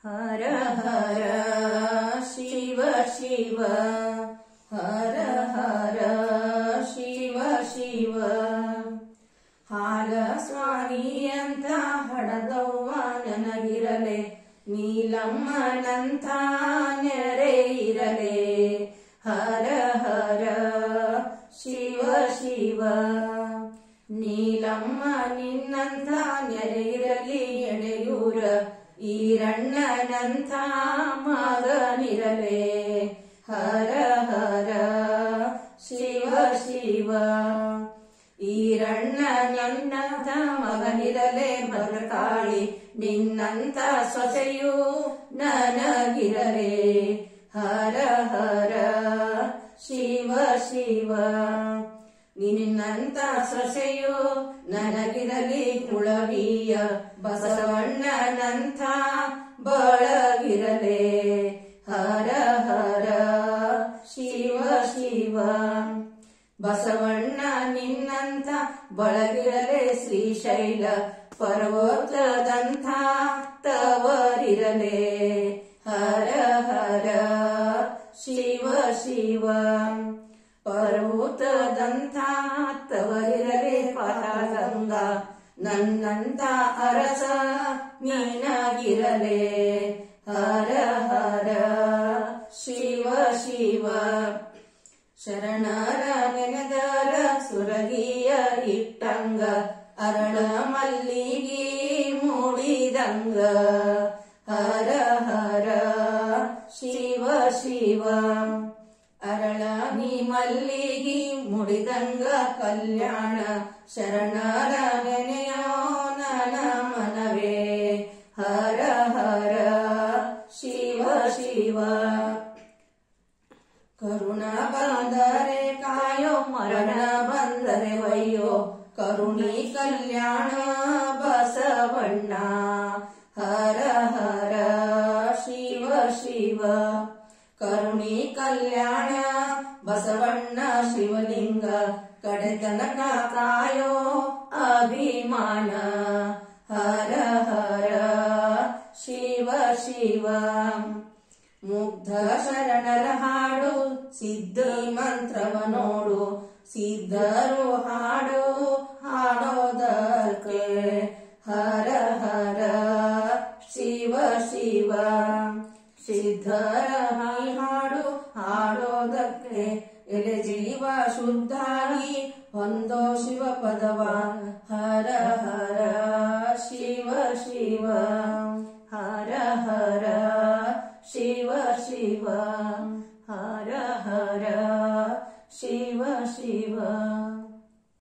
ಹರ ಹರ ಶಿವ ಶಿವ ಹರ ಹರ ಶಿವ ಶಿವ ಹಾಲ ಸ್ವಾಮಿ ಅಂತ ಹಡದವ್ವ ನನಗಿರಲೆ ನೀಲಮ್ಮನಂಥ ನೆರೆ ಇರಲೆ ಹರ ಹರ ಶಿವ ಶಿವ ನೀಲಮ್ಮ ನಿನ್ನಂಥ ನೆರೆ ಇರಲಿ ಎಡೆಯೂರ ಈರಣ್ಣನಂಥ ಮಗನಿರಲೆ ಹರ ಹರ ಶಿವ ಶಿವ ಈರಣ್ಣ ನನ್ನಂಥ ಮಗನಿರಲೆ ಭದ್ರಕಾಳಿ ನಿನ್ನಂಥ ಸೊಸೆಯು ನನಗಿರಲೆ ಹರ ಹರ ಶಿವ ಶಿವ ನಿನ್ನಂತ ಸೊಸೆಯು ನನಗಿರಲಿ ಕುಳವಿಯ ಬಸವಣ್ಣನಂಥ ಬಳಗಿರಲೆ ಹರ ಹರ ಶಿವ ಶಿವ ಬಸವಣ್ಣ ನಿನ್ನಂಥ ಬಳಗಿರಲೆ ಶ್ರೀಶೈಲ ಪರ್ವತದಂಥ ತವರಿರಲೆ ಹರ ಹರ ಶಿವ ಶಿವ ಪರ್ವತದಂಥ ತವರಿರಲೆ ಪಾತಾಳಗಂಗ ನನ್ನಂತ ಅರಸ ನೀನಾಗಿರಲೆ ಹರ ಹರ ಶಿವ ಶಿವ ಶರಣರ ನೆನೆದರ ಸುರಗಿಯ ಇಟ್ಟಂಗ ಅರಳ ಮಲ್ಲಿಗೆ ಮೂಡಿದಂಗ ಹರ ಹರ ಶಿವ ಶಿವ ಅರಳ ನೀ ಮಲ್ಲಿಗೆ ಮುಡಿದಂಗ ಕಲ್ಯಾಣ ಶರಣರ ನೆನೆಯೋ ನನ ಮನವೇ ಹರ ಹರ ಶಿವ ಶಿವ ಕರುಣ ಬಂದರೆ ಕಾಯೋ ಮರಣ ಬಂದರೆ ವಯ್ಯೋ ಕರುಣಿ ಕಲ್ಯಾಣ ಬಸವಣ್ಣ ಹರ ಹರ ಶಿವ ಶಿವ ಕರುಣಿ ಕಲ್ಯಾಣ ಬಸವಣ್ಣ ಶಿವಲಿಂಗ ಕಡೆತನಕ ಕಾಯೋ ಅಭಿಮಾನ ಹರ ಹರ ಶಿವ ಶಿವ ಮುಗ್ಧ ಶರಣರ ಹಾಡು ಸಿದ್ಧಿ ಮಂತ್ರವ ನೋಡು ಸಿದ್ಧರು ಹಾಡು ಹಾಡೋದಕ್ಕೆ ಹರ ಹರ ಶಿವ ಶಿವ ಸಿದ್ಧರ ಹಾಡು ಹಾಡೋದಕ್ಕೆ ಎಲೆ ಜೀವ ಶುದ್ಧಾಗಿ ಹೊಂದೋ ಶಿವ ಪದವ ಹರ ಹರ ಶಿವ ಶಿವ ಹರ ಹರ ಶಿವ ಶಿವ ಹರ ಹರ ಶಿವ ಶಿವ